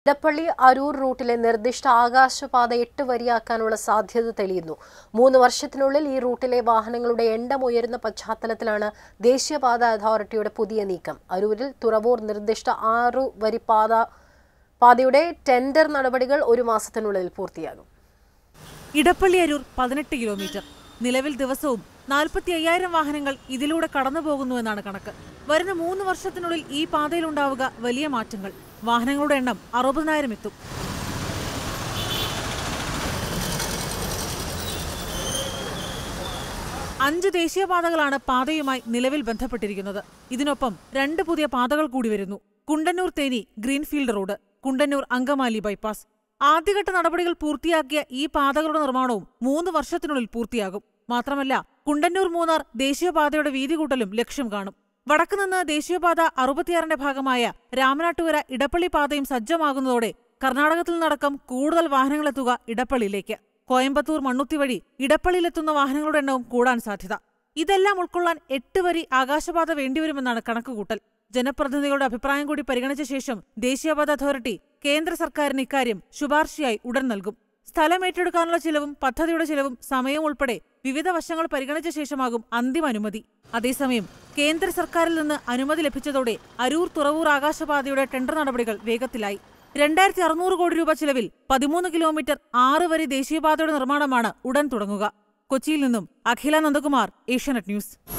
ഇടപ്പള്ളി അരൂർ റൂട്ടിലെ നിർദ്ദിഷ്ട ആകാശപാത എട്ട് വരിയാക്കാനുള്ള സാധ്യത തെളിയുന്നു മൂന്ന് വർഷത്തിനുള്ളിൽ ഈ റൂട്ടിലെ വാഹനങ്ങളുടെ എണ്ണം ഉയരുന്ന പശ്ചാത്തലത്തിലാണ് ദേശീയപാത അതോറിറ്റിയുടെ പുതിയ നീക്കം അരൂരിൽ തുറവൂർ നിർദ്ദിഷ്ട ആറു വരി പാത പാതയുടെ ടെൻഡർ നടപടികൾ ഒരു മാസത്തിനുള്ളിൽ പൂർത്തിയാകും ഇടപ്പള്ളി അരൂർ പതിനെട്ട് കിലോമീറ്റർ നിലവിൽ ദിവസവും നാൽപ്പത്തി അയ്യായിരം വാഹനങ്ങൾ ഇതിലൂടെ കടന്നു പോകുന്നുവെന്നാണ് കണക്ക് വരുന്ന മൂന്ന് വർഷത്തിനുള്ളിൽ ഈ പാതയിലുണ്ടാവുക വലിയ മാറ്റങ്ങൾ വാഹനങ്ങളുടെ എണ്ണം അറുപതിനായിരം എത്തും അഞ്ച് ദേശീയപാതകളാണ് പാതയുമായി നിലവിൽ ബന്ധപ്പെട്ടിരിക്കുന്നത് ഇതിനൊപ്പം രണ്ട് പുതിയ പാതകൾ കൂടി വരുന്നു Kundannur Theni greenfield road Kundannur Angamaly bypass ആദ്യഘട്ട നടപടികൾ പൂർത്തിയാക്കിയ ഈ പാതകളുടെ നിർമ്മാണവും മൂന്ന് വർഷത്തിനുള്ളിൽ പൂർത്തിയാകും മാത്രമല്ല കുണ്ടന്നൂർ മൂന്നാർ ദേശീയപാതയുടെ വീതി കൂട്ടലും ലക്ഷ്യം കാണും വടക്കുനിന്ന് ദേശീയപാത അറുപത്തിയാറിന്റെ ഭാഗമായ രാമനാട്ടുകര ഇടപ്പള്ളി പാതയും സജ്ജമാകുന്നതോടെ കർണാടകത്തിൽ നിന്നടക്കം കൂടുതൽ വാഹനങ്ങളെത്തുക ഇടപ്പള്ളിയിലേക്ക് കോയമ്പത്തൂർ മണ്ണുത്തി വഴി ഇടപ്പള്ളിയിലെത്തുന്ന വാഹനങ്ങളുടെ എണ്ണവും കൂടാൻ സാധ്യത ഇതെല്ലാം ഉൾക്കൊള്ളാൻ എട്ട് വരി ആകാശപാത വേണ്ടിവരുമെന്നാണ് കണക്കുകൂട്ടൽ ജനപ്രതിനിധികളുടെ അഭിപ്രായം കൂടി പരിഗണിച്ച ശേഷം ദേശീയപാത അതോറിറ്റി കേന്ദ്ര സർക്കാരിന് ഇക്കാര്യം ശുപാർശയായി ഉടൻ നൽകും സ്ഥലം ഏറ്റെടുക്കാനുള്ള ചിലവും പദ്ധതിയുടെ ചിലവും സമയവും ഉൾപ്പെടെ വിവിധ വശങ്ങൾ പരിഗണിച്ച ശേഷമാകും അന്തിമ അനുമതി അതേസമയം കേന്ദ്ര സർക്കാരിൽ നിന്ന് അനുമതി ലഭിച്ചതോടെ അരൂർ തുറവൂർ ആകാശപാതയുടെ ടെൻഡർ നടപടികൾ വേഗത്തിലായി രണ്ടായിരത്തി അറുന്നൂറ് കോടി രൂപ ചിലവിൽ പതിമൂന്ന് കിലോമീറ്റർ ആറ് വരി ദേശീയപാതയുടെ നിർമ്മാണമാണ് ഉടൻ തുടങ്ങുക കൊച്ചിയിൽ നിന്നും അഖില നന്ദകുമാർ ഏഷ്യാനെറ്റ് ന്യൂസ്